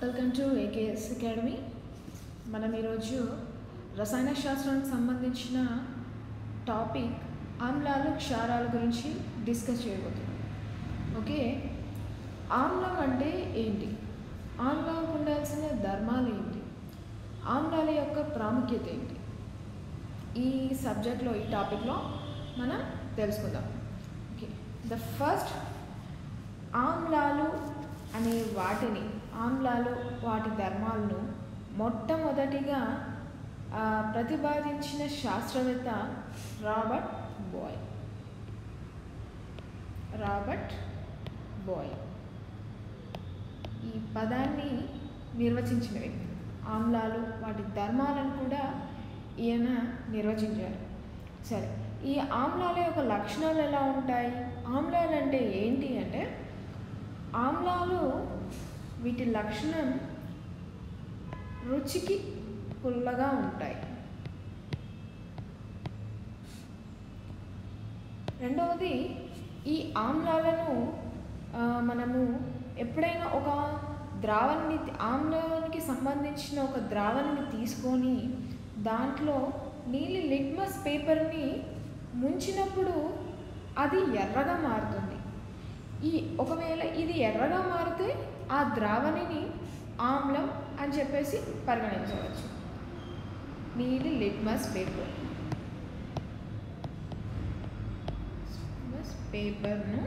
welcome to AKS academy మనం ఈరోజు రసాయన శాస్త్రానికి సంబంధించిన టాపిక్ ఆమ్లాలు క్షారాల గురించి డిస్కస్ చేయబోతున్నాం ఓకే ఆమ్లం అంటే ఏంటి ఆమ్లానికి ఉండాల్సిన ధర్మాలు ఏంటి ఆమ్లాల యొక్క ప్రాముఖ్యత ఏంటి ఈ సబ్జెక్ట్లో ఈ టాపిక్లో మనం తెలుసుకుందాం ఓకే ద ఫస్ట్ ఆమ్లాలు అనే వాటిని ఆమ్లాలు వాటి ధర్మాలను మొట్టమొదటిగా ఆ, ప్రతిపాదించిన శాస్త్రవేత్త రాబర్ట్ బాయ్ రాబర్ట్ బాయ్ ఈ పదాన్ని నిర్వచించిన వ్యక్తి ఆమ్లాలు వాటి ధర్మాలను కూడా ఈయన నిర్వచించారు సరే ఈ ఆమ్లాల యొక్క లక్షణాలు ఎలా ఉంటాయి ఆమ్లాలు అంటే ఏంటి అంటే ఆమ్లాలు వీటి లక్షణం రుచికి పుల్లగా ఉంటాయి రెండవది ఈ ఆమ్లాలను ఆ, మనము ఎప్పుడైనా ఒక ద్రావణాన్ని ఆమ్లానికి సంబంధించిన ఒక ద్రావణాన్ని తీసుకొని దాంట్లో నీలి లిట్మస్ పేపర్ని ముంచినప్పుడు అది ఎర్రగా మారుతుంది ఈ ఒకవేళ ఇది ఎర్రగా మారితే ఆ ద్రావణిని ఆమ్లం అని చెప్పేసి పరిగణించవచ్చు నీలి లిట్మస్ పేపర్ లిట్మస్ పేపర్ను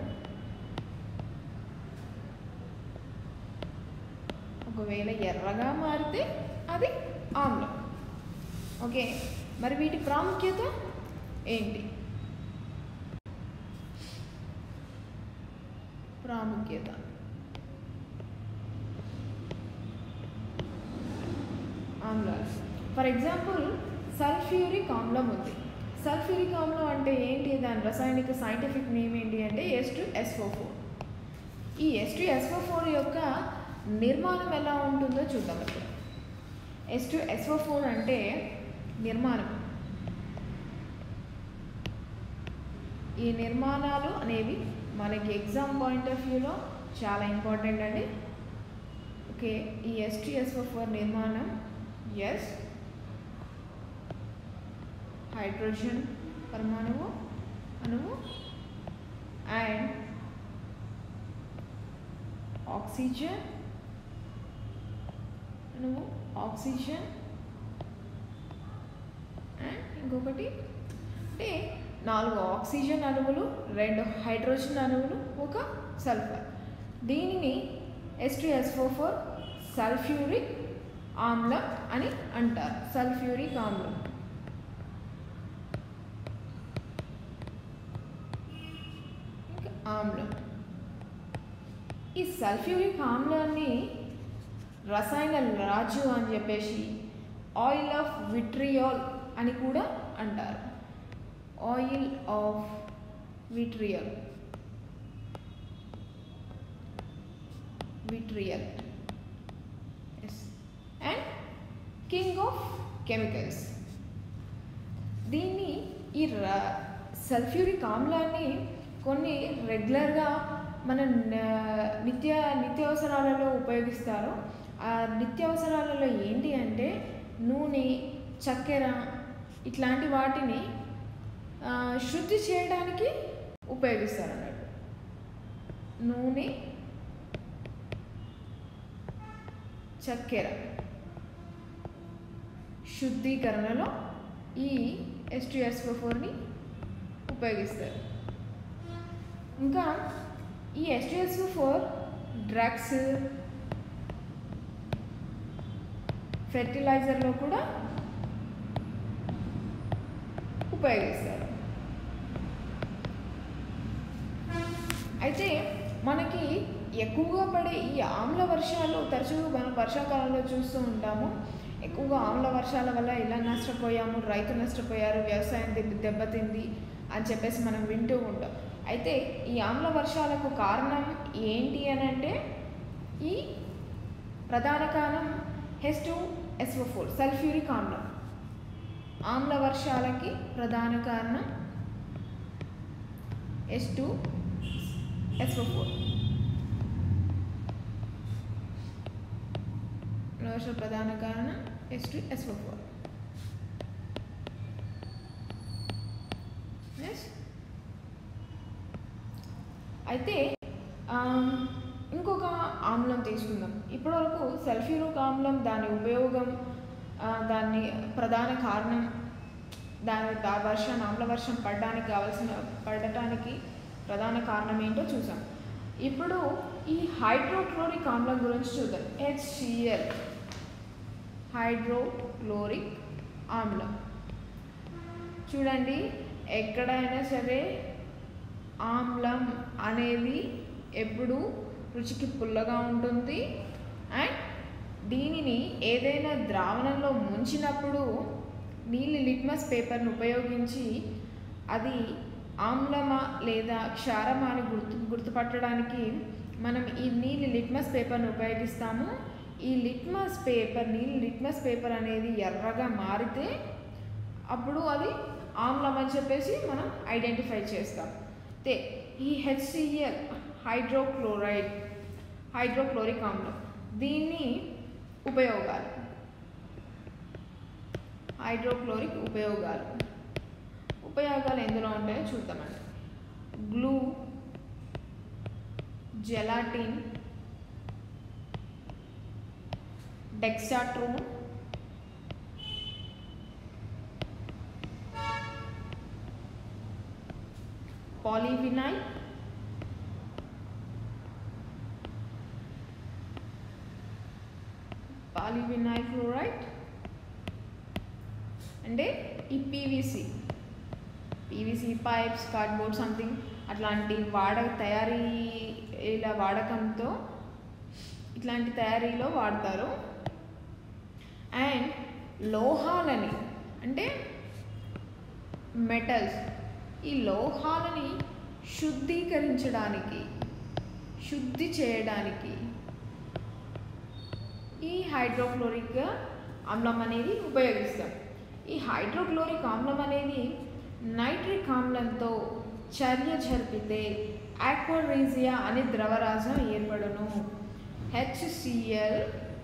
ఒకవేళ ఎర్రగా మారితే అది ఆమ్లం ఓకే మరి వీటి ప్రాముఖ్యత ఏంటి ప్రాముఖ్యత ఆమ్లాలు ఫర్ ఎగ్జాంపుల్ సల్ఫ్యూరిక్ ఆమ్లం ఉంది సల్ఫ్యూరిక్ ఆమ్లం అంటే ఏంటి దాని రసాయనిక సైంటిఫిక్ నేమ్ ఏంటి అంటే ఎస్ టు ఎస్ఓ ఫోర్ ఈ ఎస్ టు ఎస్ఓ ఫోర్ యొక్క నిర్మాణం ఎలా ఉంటుందో చూద్దాం ఇప్పుడు ఎస్ టు ఎస్ఓ ఫోర్ అంటే నిర్మాణం ఈ నిర్మాణాలు అనేవి మనకి ఎగ్జామ్ పాయింట్ ఆఫ్ వ్యూలో చాలా ఇంపార్టెంట్ అండి ఓకే ఈ ఎస్టీఎస్ఓ ఫోర్ నిర్మాణం ఎస్ హైడ్రోజన్ పరమాణువు అణువు అండ్ ఆక్సిజన్ అణువు ఆక్సిజన్ అండ్ ఇంకొకటి అంటే నాలుగు ఆక్సిజన్ అణువులు రెండు హైడ్రోజన్ అణువులు ఒక సల్ఫర్ దీనిని S two S four four sulphuric ఆమ్లం అని అంటారు సల్ఫ్యూరిక్ ఆమ్లం ఇంకా ఆమ్లం ఈ సల్ఫ్యూరిక్ ఆమ్లాన్ని రసాయన రాజు అని చెప్పేసి ఆయిల్ ఆఫ్ విట్రియాల్ అని కూడా అంటారు oil of vitriol vitriol S and king of chemicals దీన్ని ఈ సల్ఫ్యూరిక్ ఆమ్లాన్ని కొన్ని రెగ్యులర్గా మన న- నిత్య నిత్యావసరాలలో ఉపయోగిస్తారు ఆ నిత్యావసరాలలో ఏంటి అంటే నూనె చక్కెర ఇట్లాంటి వాటిని ఆ, శుద్ధి చేయడానికి ఉపయోగిస్తారు అన్నట్టు నూనె చక్కెర శుద్ధీకరణలో ఈ ఎస్టీఎస్ఓ ఫోర్ని ఉపయోగిస్తారు ఇంకా ఈ ఎస్టీఎస్ఓ ఫోర్ డ్రగ్స్ ఫెర్టిలైజర్లో కూడా ఉపయోగిస్తారు అయితే మనకి ఎక్కువగా పడే ఈ ఆమ్ల వర్షాలు తరచుగా మనం వర్షాకాలంలో చూస్తూ ఉంటాము ఎక్కువగా ఆమ్ల వర్షాల వల్ల ఇలా నష్టపోయాము రైతు నష్టపోయారు వ్యవసాయం దెబ్బ దెబ్బతింది అని చెప్పేసి మనం వింటూ ఉంటాం అయితే ఈ ఆమ్ల వర్షాలకు కారణం ఏంటి అని అంటే ఈ ప్రధాన కారణం హెస్ టు ఎస్ఓ ఫోర్ సల్ఫ్యూరిక్ ఆమ్లం ఆమ్ల వర్షాలకి ప్రధాన కారణం ఎస్ టూ ఎస్ఓ ఫోర్ వర్ష ప్రధాన కారణం ఎస్ టు ఎస్ ఫోర్ అయితే ఆమ్, ఇంకొక ఆమ్లం తీసుకుందాం ఇప్పటివరకు సల్ఫ్యూరిక్ ఆమ్లం దాని ఉపయోగం ఆ, దాన్ని ప్రధాన కారణం దాని దా వర్షం ఆమ్ల వర్షం పడడానికి కావాల్సిన పడటానికి ప్రధాన కారణం ఏంటో చూసాం ఇప్పుడు ఈ హైడ్రోక్లోరిక్ ఆమ్లం గురించి చూద్దాం హెచ్సిఎల్ హైడ్రోక్లోరిక్ ఆమ్లం చూడండి ఎక్కడైనా సరే ఆమ్లం అనేది ఎప్పుడు రుచికి పుల్లగా ఉంటుంది అండ్ దీనిని ఏదైనా ద్రావణంలో ముంచినప్పుడు నీళ్ళు లిట్మస్ పేపర్ను ఉపయోగించి అది ఆమ్లమా లేదా క్షారమా అని గుర్తు గుర్తుపట్టడానికి మనం ఈ నీళ్ళు లిట్మస్ పేపర్ను ఉపయోగిస్తాము ఈ లిట్మస్ పేపర్ నీళ్ళు లిట్మస్ పేపర్ అనేది ఎర్రగా మారితే అప్పుడు అది ఆమ్లం అని చెప్పేసి మనం ఐడెంటిఫై చేస్తాం అయితే ఈ హెచ్సిఎల్ హైడ్రోక్లోరైడ్ హైడ్రోక్లోరిక్ ఆమ్లం దీన్ని ఉపయోగాలు హైడ్రోక్లోరిక్ ఉపయోగాలు ఉపయోగాలు ఎందులో ఉంటాయో చూద్దామండి glue gelatin dextrin polyvinyl polyvinyl chloride అంటే ఈ P V C P V C pipes cardboard something అట్లాంటి వాడ తయారీ ఇలా వాడకంతో ఇట్లాంటి తయారీలో వాడతారు అండ్ లోహాలని అంటే మెటల్స్ ఈ లోహాలని శుద్ధీకరించడానికి శుద్ధి చేయడానికి ఈ హైడ్రోక్లోరిక్ ఆమ్లం అనేది ఉపయోగిస్తాం ఈ హైడ్రోక్లోరిక్ ఆమ్లం అనేది నైట్రిక్ ఆమ్లంతో చర్య జరిపితే ఆక్వరీజియా అనే ద్రవరాజం ఏర్పడును హెచ్సిఎల్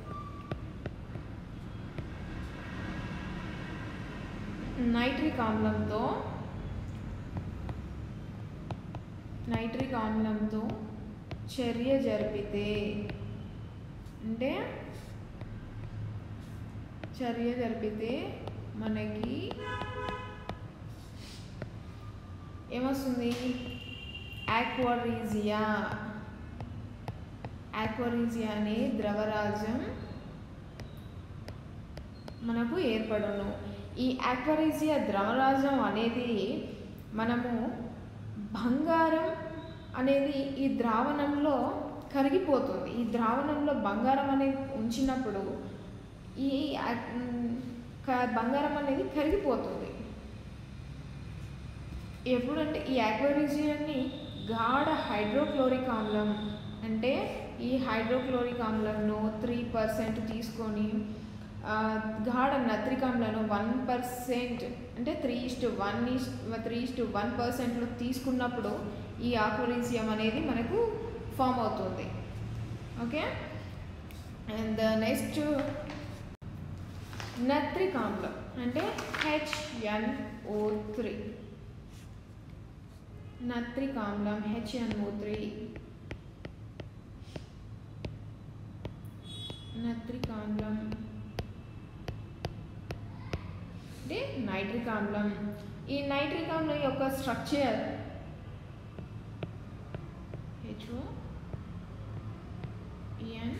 నైట్రిక్ ఆమ్లంతో నైట్రిక్ ఆమ్లంతో చర్య జరిపితే అంటే చర్య జరిపితే మనకి ఏమొస్తుంది ఆక్వరీజియా ఆక్వరీజియా అనే ద్రవరాజం మనకు ఏర్పడును ఈ ఆక్వరీజియా ద్రవరాజం అనేది మనము బంగారం అనేది ఈ ద్రావణంలో కరిగిపోతుంది ఈ ద్రావణంలో బంగారం అనేది ఉంచినప్పుడు ఈ యాక్- మ్, క- బంగారం అనేది కరిగిపోతుంది ఎప్పుడంటే ఈ యాక్వరీజియన్ని గాఢ హైడ్రోక్లోరిక్ ఆమ్లం అంటే ఈ హైడ్రోక్లోరిక్ ఆమ్లంను త్రీ పర్సెంట్ తీసుకొని ఆ, గాఢ నత్రిక ఆమ్లను వన్ పర్సెంట్ అంటే three is to one is three is to one పర్సెంట్లో తీసుకున్నప్పుడు ఈ ఆక్వరీజియం అనేది మనకు ఫామ్ అవుతుంది ఓకే అండ్ నెక్స్ట్ నత్రిక్ ఆమ్లం అంటే హెచ్ఎన్ఓ త్రీ నత్రిక్ ఆమ్లం హెచ్ఎన్ఓ త్రీ నత్రిక్ ఆమ్లం అంటే నైట్రిక్ ఆమ్లం ఈ నైట్రిక్ ఆమ్లం యొక్క స్ట్రక్చర్ హెచ్ఓ ఎన్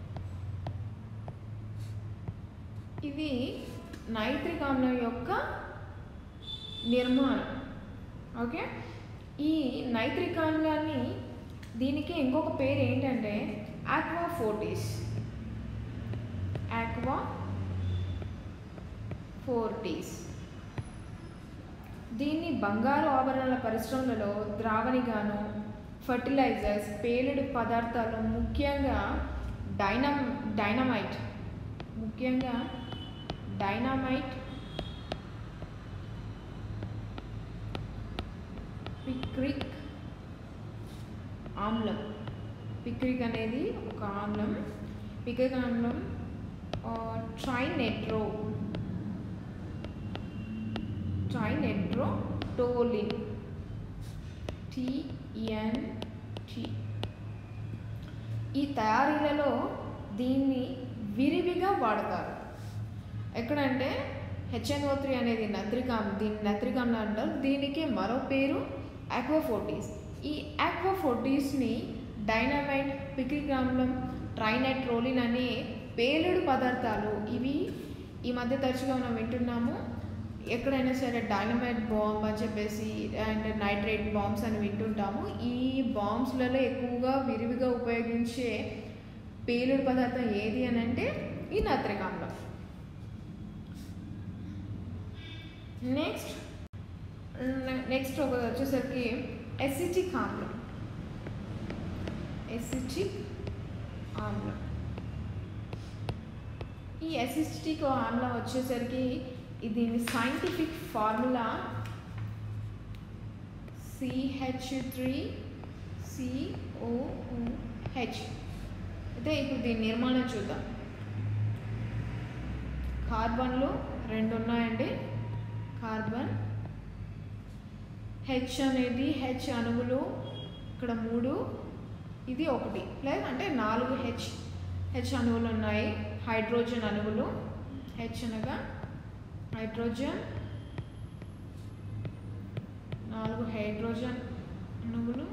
ఇది నైట్రిక్ ఆమ్లం యొక్క నిర్మాణం ఓకే ఈ నైట్రిక్ ఆమ్లాన్ని దీనికి ఇంకొక పేరు ఏంటంటే ఆక్వా ఫోర్టీస్ ఆక్వా ఫోర్టీస్ దీన్ని బంగారు ఆభరణాల పరిశ్రమలలో ద్రావణిగాను ఫర్టిలైజర్స్ పేలుడు పదార్థాలు ముఖ్యంగా డైనమ్ డైనమైట్ ముఖ్యంగా డైనమైట్ పిక్రిక్ ఆమ్లం పిక్రిక్ అనేది ఒక ఆమ్లం పిక్రిక్ ఆమ్లం ట్రైనెట్రో ట్రైనెట్రోటోలిన్ టిఎన్టి ఈ తయారీలలో దీన్ని విరివిగా వాడతారు ఎక్కడంటే హెచ్ఎన్ఓ త్రీ అనేది నత్రికామ్ దీన్ని నత్రికామ్లు అంటారు దీనికి మరో పేరు ఆక్వాఫోర్టీస్ ఈ ఆక్వాఫోర్టీస్ని డైనమైట్ పిక్రికామ్లం ట్రైనైట్రోలిన్ అనే పేలుడు పదార్థాలు ఇవి ఈ మధ్య తరచుగా మనం వింటున్నాము ఎక్కడైనా సరే డైనమైట్ బాంబ్ అని చెప్పేసి అండ్ నైట్రేట్ బాంబ్స్ అని వింటుంటాము ఈ బాంబ్స్లలో ఎక్కువగా విరివిగా ఉపయోగించే పేలుడు పదార్థం ఏది అని అంటే ఈ నత్రికామ్లం నెక్స్ట్ నెక్స్ట్ ఒక వచ్చేసరికి ఎసిటిక్ ఆమ్లం ఎసిటిక్ ఆమ్లం ఈ ఎసిటిక్ ఆమ్లం వచ్చేసరికి దీని scientific formula C H three C O H అయితే ఇప్పుడు దీని నిర్మాణం చూద్దాం కార్బన్లు రెండు ఉన్నాయండి కార్బన్ హెచ్ అనేది హెచ్ అణువులు ఇక్కడ మూడు ఇది ఒకటి ప్లస్ అంటే నాలుగు హెచ్ హెచ్ అణువులు ఉన్నాయి హైడ్రోజన్ అణువులు హెచ్ అనగా హైడ్రోజన్ నాలుగు హైడ్రోజన్ అణువులు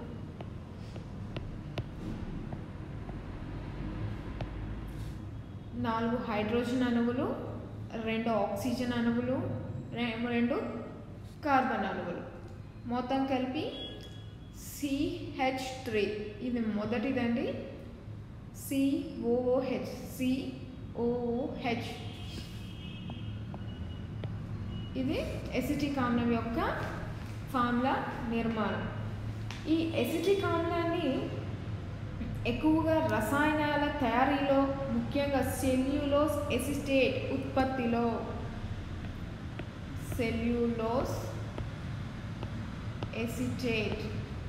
నాలుగు హైడ్రోజన్ అణువులు రెండు ఆక్సిజన్ అణువులు రె- రెండు కార్బన్ అణువులు మొత్తం కలిపి సిహెచ్ త్రీ ఇది మొదటిదండి సిఓఓహెచ్ సిఓఓహెచ్ ఇది ఎసిటిక్ ఆమ్లం యొక్క ఫార్ములా నిర్మాణం ఈ ఎసిటిక్ ఆమ్లాన్ని ఎక్కువగా రసాయనాల తయారీలో ముఖ్యంగా సెల్యులోస్ ఎసిటేట్ ఉత్పత్తిలో సెల్యులోస్ ఎసిటేట్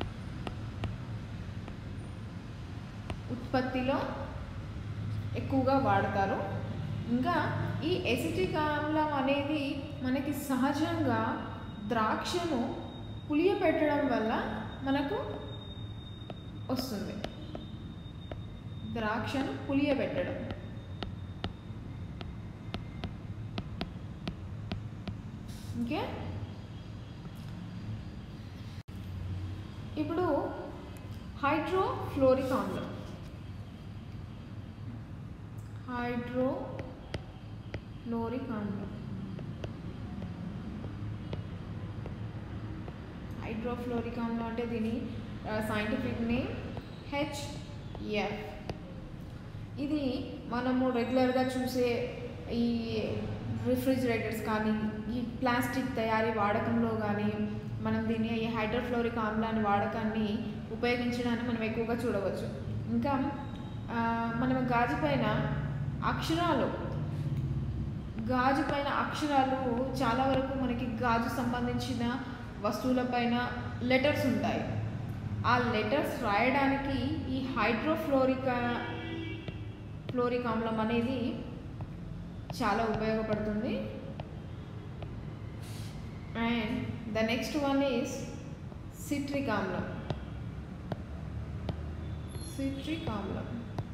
ఉత్పత్తిలో ఎక్కువగా వాడతారు ఇంకా ఈ ఎసిటిక్ ఆమ్లం అనేది మనకి సహజంగా ద్రాక్షను పులియపెట్టడం వల్ల మనకు వస్తుంది ద్రాక్షను పులియబెట్టడం ఓకే ఇప్పుడు హైడ్రోఫ్లోరిక్ ఆమ్లం హైడ్రోఫ్లోరిక్ ఆమ్లం హైడ్రోఫ్లోరిక్ ఆమ్లం అంటే దీని సైంటిఫిక్ నేమ్ హెచ్ఎఫ్ ఇది మనము రెగ్యులర్గా చూసే ఈ రిఫ్రిజిరేటర్స్ కానీ ఈ ప్లాస్టిక్ తయారీ వాడకంలో కానీ మనం దీన్ని ఈ హైడ్రోఫ్లోరిక్ ఆమ్లాన్ని వాడకాన్ని ఉపయోగించడాన్ని మనం ఎక్కువగా చూడవచ్చు ఇంకా ఆ, మనం గాజు పైన అక్షరాలు గాజు పైన అక్షరాలు చాలా వరకు మనకి గాజు సంబంధించిన వస్తువులపైన లెటర్స్ ఉంటాయి ఆ లెటర్స్ రాయడానికి ఈ హైడ్రోఫ్లోరిక్ ఫ్లోరిక్ ఆమ్లం అనేది చాలా ఉపయోగపడుతుంది and the next one is citric ఆమ్లం సిట్రిక్ ఆమ్లం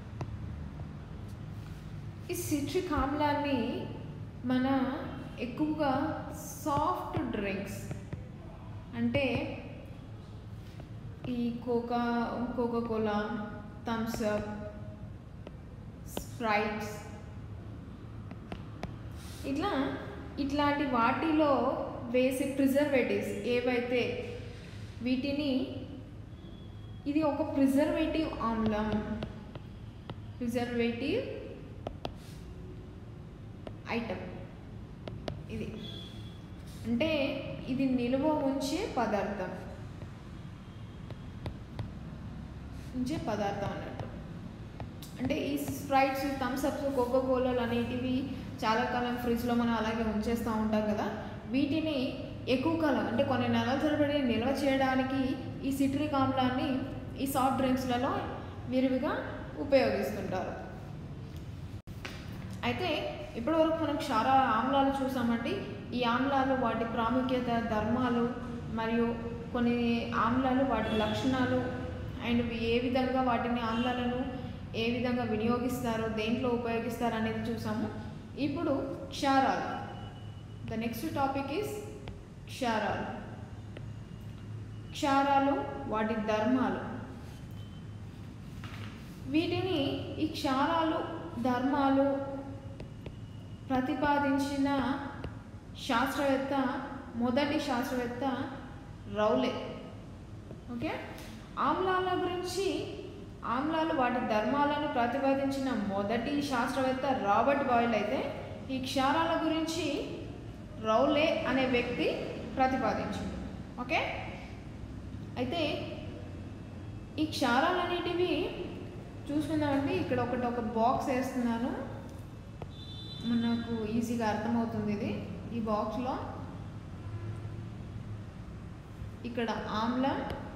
ఈ సిట్రిక్ ఆమ్లాన్ని మన ఎక్కువగా సాఫ్ట్ డ్రింక్స్ అంటే ఈ Coca Coca Cola Thums Up Sprites ఇట్లా ఇట్లాంటి వాటిలో వేసే ప్రిజర్వేటివ్స్ ఏవైతే వీటిని ఇది ఒక ప్రిజర్వేటివ్ ఆమ్లం ప్రిజర్వేటివ్ ఐటమ్ ఇది అంటే ఇది నిల్వ ఉంచే పదార్థం ఉంచే పదార్థం అన్నట్టు అంటే ఈ స్ప్రైట్స్ థమ్స్ అప్స్ కోకో కోలాలు అనేటివి చాలా కాలం ఫ్రిడ్జ్లో మనం అలాగే ఉంచేస్తూ ఉంటాం కదా వీటిని ఎక్కువ కాలం అంటే కొన్ని నెలల తరబడి నిల్వ చేయడానికి ఈ సిట్రిక్ ఆమ్లాన్ని ఈ సాఫ్ట్ డ్రింక్స్లలో విరివిగా ఉపయోగిస్తుంటారు అయితే ఇప్పటివరకు మనం క్షార ఆమ్లాలు చూసామండి ఈ ఆమ్లాలు వాటి ప్రాముఖ్యత ధర్మాలు మరియు కొన్ని ఆమ్లాలు వాటి లక్షణాలు అండ్ ఏ విధంగా వాటిని ఆమ్లాలను ఏ విధంగా వినియోగిస్తారు దేంట్లో ఉపయోగిస్తారు అనేది చూసాము ఇప్పుడు క్షారాలు ద నెక్స్ట్ టాపిక్ ఈస్ క్షారాలు క్షారాలు వాటి ధర్మాలు వీటిని ఈ క్షారాలు ధర్మాలు ప్రతిపాదించిన శాస్త్రవేత్త మొదటి శాస్త్రవేత్త రౌలే ఓకే ఆమ్లాల గురించి ఆమ్లాలు వాటి ధర్మాలను ప్రతిపాదించిన మొదటి శాస్త్రవేత్త రాబర్ట్ బాయిల్ అయితే ఈ క్షారాల గురించి రౌలే అనే వ్యక్తి ప్రతిపాదించింది ఓకే అయితే ఈ క్షారాలు అనేటివి చూసుకుందామండి ఇక్కడ ఒకటి ఒక బాక్స్ వేస్తున్నాను మనకు ఈజీగా అర్థమవుతుంది ఇది ఈ బాక్స్లో ఇక్కడ ఆమ్లం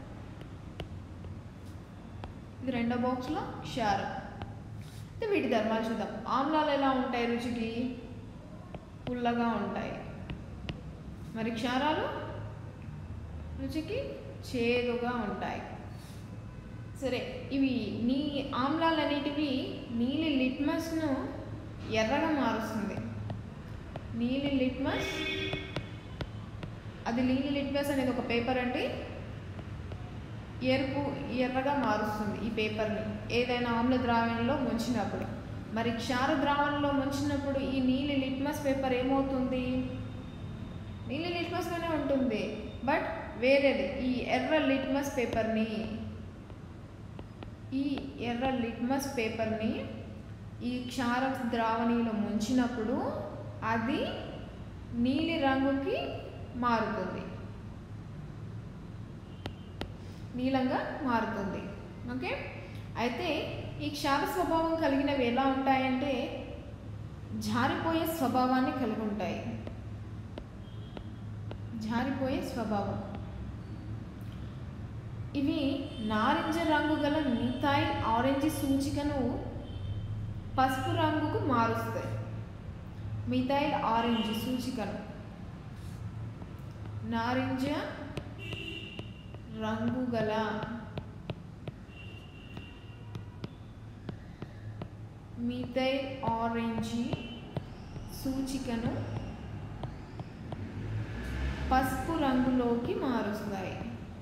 ఇది రెండో బాక్స్లో క్షారం అయితే వీటి ధర్మాలు చూద్దాం ఆమ్లాలు ఎలా ఉంటాయి రుచికి పుల్లగా ఉంటాయి మరి క్షారాలు రుచికి చేదుగా ఉంటాయి సరే ఇవి నీ ఆమ్లాలు అనేటివి నీలి లిట్మస్ను ఎర్రగా మారుస్తుంది నీలి లిట్మస్ అది నీలి లిట్మస్ అనేది ఒక పేపర్ అండి ఎరుపు ఎర్రగా మారుస్తుంది ఈ పేపర్ని ఏదైనా ఆమ్ల ద్రావణంలో ముంచినప్పుడు మరి క్షార ద్రావణంలో ముంచినప్పుడు ఈ నీలి లిట్మస్ పేపర్ ఏమవుతుంది నీలి లిట్మస్లోనే ఉంటుంది బట్ వేరేది ఈ ఎర్ర లిట్మస్ పేపర్ని ఈ ఎర్ర లిట్మస్ పేపర్ని ఈ క్షార ద్రావణిలో ముంచినప్పుడు అది నీలి రంగుకి మారుతుంది నీలంగా మారుతుంది ఓకే అయితే ఈ క్షార స్వభావం కలిగినవి ఎలా ఉంటాయంటే జారిపోయే స్వభావాన్ని కలిగి ఉంటాయి జారిపోయే స్వభావం ఇవి నారింజ రంగు గల మిథాయిల్ ఆరెంజ్ సూచికను పసుపు రంగుకు మారుస్తాయి మిథైల్ ఆరెంజ్ సూచికను నారింజ రంగు గల మిథైల్ ఆరెంజ్ సూచికను పసుపు రంగులోకి మారుస్తాయి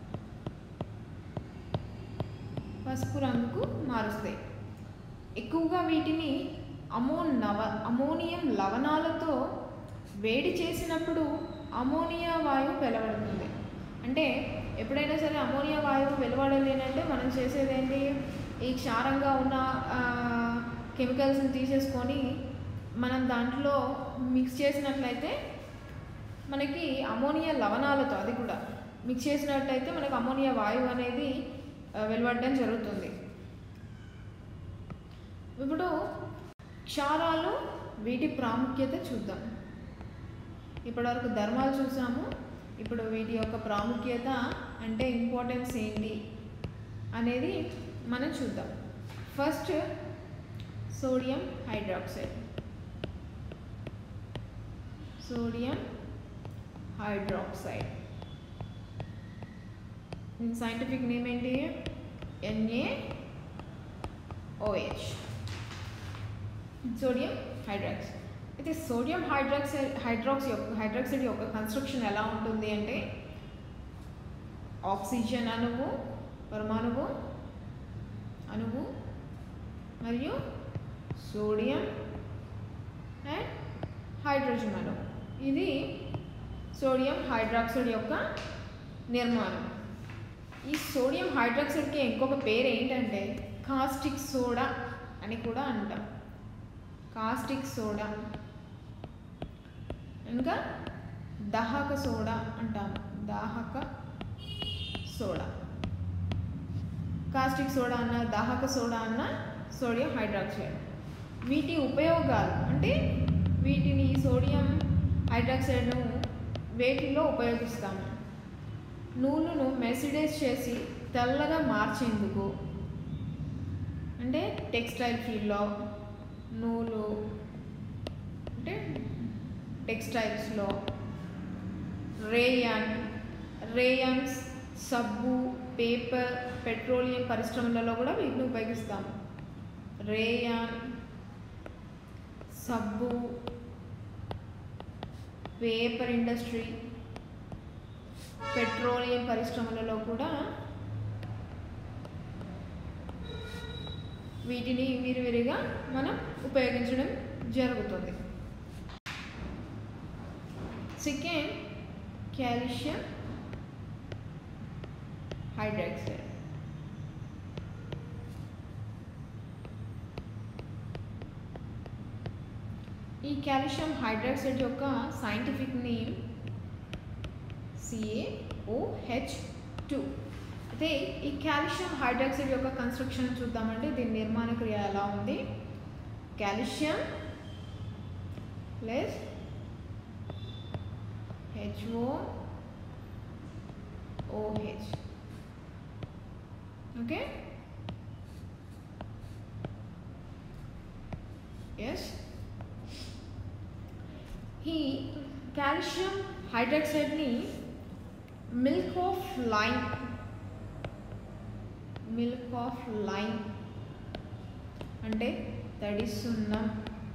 పసుపు రంగుకు మారుస్తాయి ఎక్కువగా వీటిని అమో నవ అమోనియం లవణాలతో వేడి చేసినప్పుడు అమోనియా వాయువు వెలువడుతుంది అంటే ఎప్పుడైనా సరే అమోనియా వాయువు వెలువడలేనంటే మనం చేసేది ఏంటి ఈ క్షారంగా ఉన్న కెమికల్స్ని తీసేసుకొని మనం దాంట్లో మిక్స్ చేసినట్లయితే మనకి అమోనియా లవణాలతో అది కూడా మిక్స్ చేసినట్టయితే మనకు అమోనియా వాయువు అనేది ఆ, వెలువడడం జరుగుతుంది ఇప్పుడు క్షారాలు వీటి ప్రాముఖ్యత చూద్దాం ఇప్పటివరకు ధర్మాలు చూసాము ఇప్పుడు వీటి యొక్క ప్రాముఖ్యత అంటే ఇంపార్టెన్స్ ఏంటి అనేది మనం చూద్దాం first sodium hydroxide sodium hydroxide దీని సైంటిఫిక్ నేమ్ ఏంటి ఎన్ఏ ఓహెచ్ సోడియం హైడ్రాక్సైడ్ అయితే సోడియం హైడ్రాక్సైడ్ హైడ్రాక్స్ యొక్క హైడ్రాక్సైడ్ యొక్క కన్స్ట్రక్షన్ ఎలా ఉంటుంది అంటే ఆక్సిజన్ అణువు పరమాణువు అణువు మరియు సోడియం అండ్ హైడ్రోజన్ అణువు ఇది సోడియం హైడ్రాక్సైడ్ యొక్క నిర్మాణం ఈ సోడియం హైడ్రాక్సైడ్కి ఇంకొక పేరు ఏంటంటే కాస్టిక్ సోడా అని కూడా అంటాం కాస్టిక్ సోడా ఇంకా దాహక సోడా అంటాము దాహక సోడా కాస్టిక్ సోడా అన్న దాహక సోడా అన్న సోడియం హైడ్రాక్సైడ్ వీటి ఉపయోగాలు అంటే వీటిని సోడియం హైడ్రాక్సైడ్ను వేటిలో ఉపయోగిస్తాము నూనెను మెసిడైజ్ చేసి తెల్లగా మార్చేందుకు అంటే టెక్స్టైల్ ఫీల్డ్లో నూలు అంటే టెక్స్టైల్స్లో రేయాన్ రేయాన్స్ సబ్బు పేపర్ పెట్రోలియం పరిశ్రమలలో కూడా వీటిని ఉపయోగిస్తాం రేయాన్ సబ్బు పేపర్ ఇండస్ట్రీ పెట్రోలియం పరిశ్రమలలో కూడా వీటిని విరివిరిగా మనం ఉపయోగించడం జరుగుతుంది సెకండ్ కాల్షియం హైడ్రాక్సైడ్ ఈ కాల్షియం హైడ్రాక్సైడ్ యొక్క సైంటిఫిక్ నేమ్ సిఏఓహెచ్ టూ అయితే ఈ కాల్షియం హైడ్రాక్సైడ్ యొక్క కన్స్ట్రక్షన్ చూద్దామంటే దీని నిర్మాణ క్రియ ఎలా ఉంది calcium plus H O O H okay S ఈ కాల్షియం హైడ్రాక్సైడ్ని milk of lime milk of lime అంటే తడి సున్నం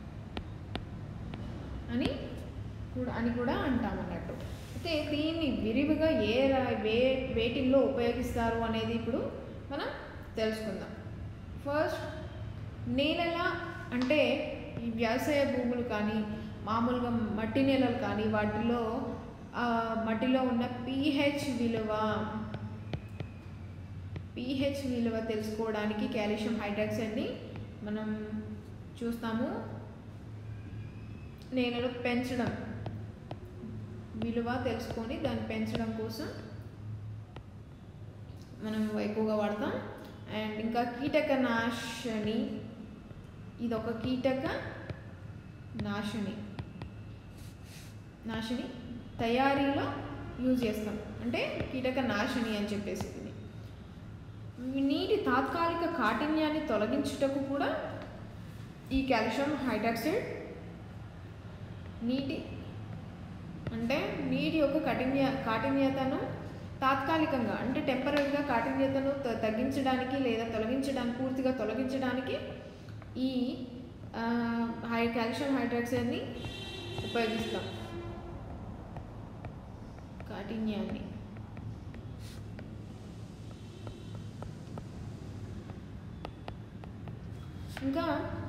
అని కూడా అని కూడా అంటాం అన్నట్టు అయితే దీన్ని విరివిగా ఏ రా- వే వేటిల్లో ఉపయోగిస్తారు అనేది ఇప్పుడు మనం తెలుసుకుందాం ఫస్ట్ నేలల అంటే ఈ వ్యవసాయ భూములు కానీ మామూలుగా మట్టి నేలలు కానీ వాటిలో ఆ, మట్టిలో ఉన్న పీహెచ్ విలువ పీహెచ్ విలువ తెలుసుకోవడానికి కాల్షియం హైడ్రాక్సైడ్ని మనం చూస్తాము నేలలో పెంచడం విలువ తెలుసుకొని దాన్ని పెంచడం కోసం మనం ఎక్కువగా వాడతాం అండ్ ఇంకా కీటక నాశని ఇది ఒక కీటక నాశిని నాశిని తయారీలో యూజ్ చేస్తాం అంటే కీటక నాశిని అని చెప్పేసి ఇది నీటి తాత్కాలిక కాఠిన్యాన్ని తొలగించుటకు కూడా ఈ కాల్షియం హైడ్రాక్సైడ్ నీటి అంటే నీటి యొక్క కఠిన్య కాఠిన్యతను తాత్కాలికంగా అంటే టెంపరీగా కాఠిన్యతను త- తగ్గించడానికి లేదా తొలగించడానికి పూర్తిగా తొలగించడానికి ఈ ఆ, హై కాల్షియం హైడ్రాక్సైడ్ని ఉపయోగిస్తాం కాఠిన్యాన్ని ఇంకా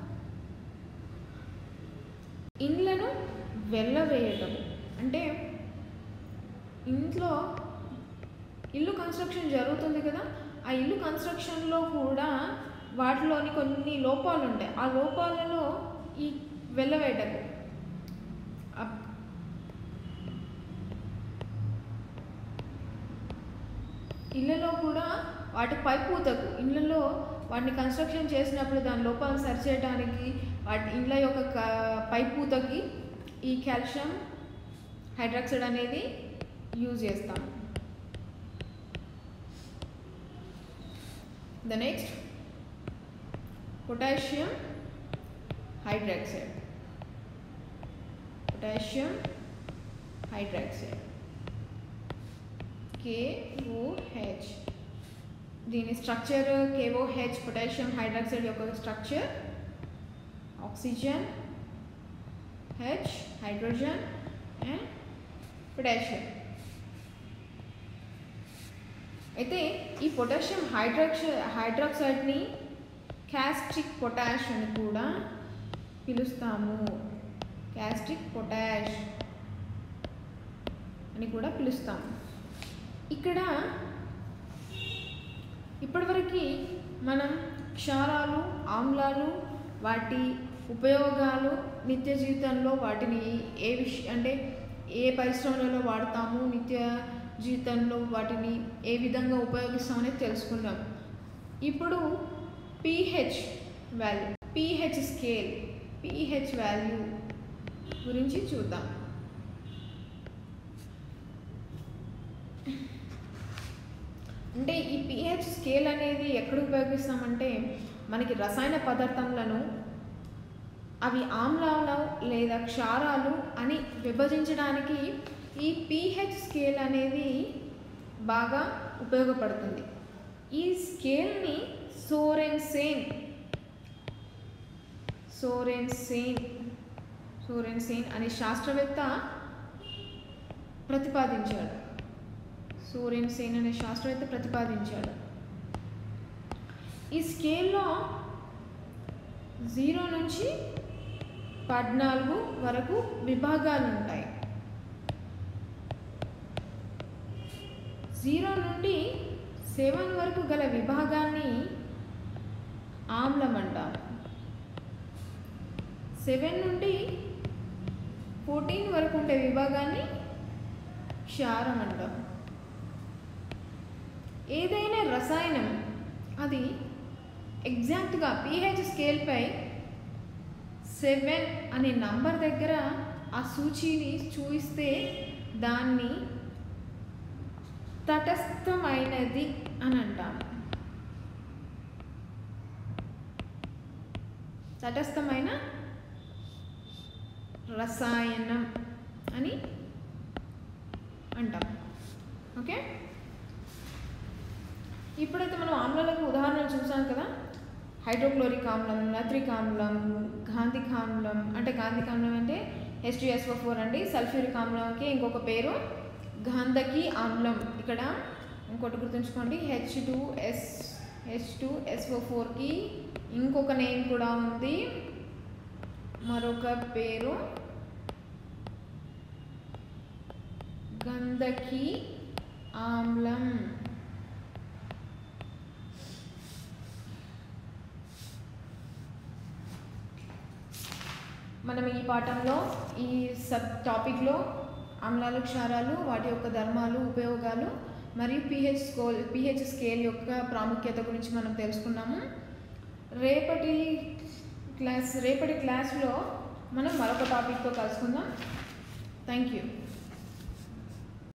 ఇండ్లను వెళ్ళవేయటం అంటే ఇంట్లో ఇల్లు కన్స్ట్రక్షన్ జరుగుతుంది కదా ఆ ఇల్లు కన్స్ట్రక్షన్లో కూడా వాటిలోని కొన్ని లోపాలు ఉంటాయి ఆ లోపాలలో ఈ వెళ్ళవేయటకు అప్- ఇళ్ళలో కూడా వాటి పైపూతకు ఇళ్ళలో వాటిని కన్స్ట్రక్షన్ చేసినప్పుడు దాని లోపాలను సరిచేయడానికి వాటి ఇండ్ల యొక్క క- పైపూతకి ఈ కాల్షియం హైడ్రాక్సైడ్ అనేది యూజ్ చేస్తాం the next potassium hydroxide potassium hydroxide K O H దీని స్ట్రక్చర్ కేఓహెచ్ పొటాషియం హైడ్రాక్సైడ్ యొక్క structure oxygen H hydrogen and potassium అయితే ఈ పొటాషియం హైడ్రాక్సై హైడ్రాక్సైడ్ని క్యాస్టిక్ పొటాష్ అని కూడా పిలుస్తాము క్యాస్టిక్ పొటాష్ అని కూడా పిలుస్తాము ఇక్కడ ఇప్పటివరకు మనం క్షారాలు ఆమ్లాలు వాటి ఉపయోగాలు నిత్య జీవితంలో వాటిని ఏ విష అంటే ఏ పరిశ్రమలలో వాడతాము నిత్య జీవితంలో వాటిని ఏ విధంగా ఉపయోగిస్తామనేది తెలుసుకున్నాం ఇప్పుడు P H value P H scale P H value గురించి చూద్దాం అంటే ఈ పిహెచ్ స్కేల్ అనేది ఎక్కడ ఉపయోగిస్తామంటే మనకి రసాయన పదార్థములను అవి ఆమ్లాలు లేదా క్షారాలు అని విభజించడానికి ఈ పీహెచ్ స్కేల్ అనేది బాగా ఉపయోగపడుతుంది ఈ స్కేల్ని సోరెన్ సేన్ సోరెన్ సేన్ సోరెన్ సేన్ అనే శాస్త్రవేత్త ప్రతిపాదించాడు సోరెన్ సేన్ అనే శాస్త్రవేత్త ప్రతిపాదించాడు ఈ స్కేల్లో జీరో నుంచి పద్నాలుగు వరకు విభాగాలు ఉంటాయి జీరో నుండి సెవెన్ వరకు గల విభాగాన్ని ఆమ్లం అంటాం సెవెన్ నుండి ఫోర్టీన్ వరకు ఉండే విభాగాన్ని క్షారం అంటాం ఏదైనా రసాయనం అది ఎగ్జాక్ట్గా పీహెచ్ స్కేల్పై సెవెన్ అనే నంబర్ దగ్గర ఆ సూచీని చూపిస్తే దాన్ని తటస్థమైనది అని అంటాం తటస్థమైన రసాయనం అని అంటాం ఓకే ఇప్పుడైతే మనం ఆమ్లాలకు ఉదాహరణలు చూసాం కదా హైడ్రోక్లోరిక్ ఆమ్లం నత్రిక్ ఆమ్లం గాంధిక్ ఆమ్లం అంటే గాంధిక్ ఆమ్లం అంటే హెచ్డిఎస్ఓ ఫోర్ అండి సల్ఫ్యూరిక్ ఆమ్లంకి ఇంకొక పేరు గాంధకి ఆమ్లం ఇక్కడ ఇంకోటి గుర్తుంచుకోండి H two S H two S O ఫోర్కి ఇంకొక నేమ్ కూడా ఉంది మరొక పేరు గంధకి ఆమ్లం మనం ఈ పాఠంలో ఈ సబ్ టాపిక్లో ఆమ్లాలు క్షారాలు వాటి యొక్క ధర్మాలు ఉపయోగాలు మరియు పిహెచ్ స్కోల్ పిహెచ్ స్కేల్ యొక్క ప్రాముఖ్యత గురించి మనం తెలుసుకున్నాము రేపటి క్లాస్ రేపటి క్లాస్లో మనం మరొక టాపిక్తో కలుసుకుందాం థ్యాంక్ యూ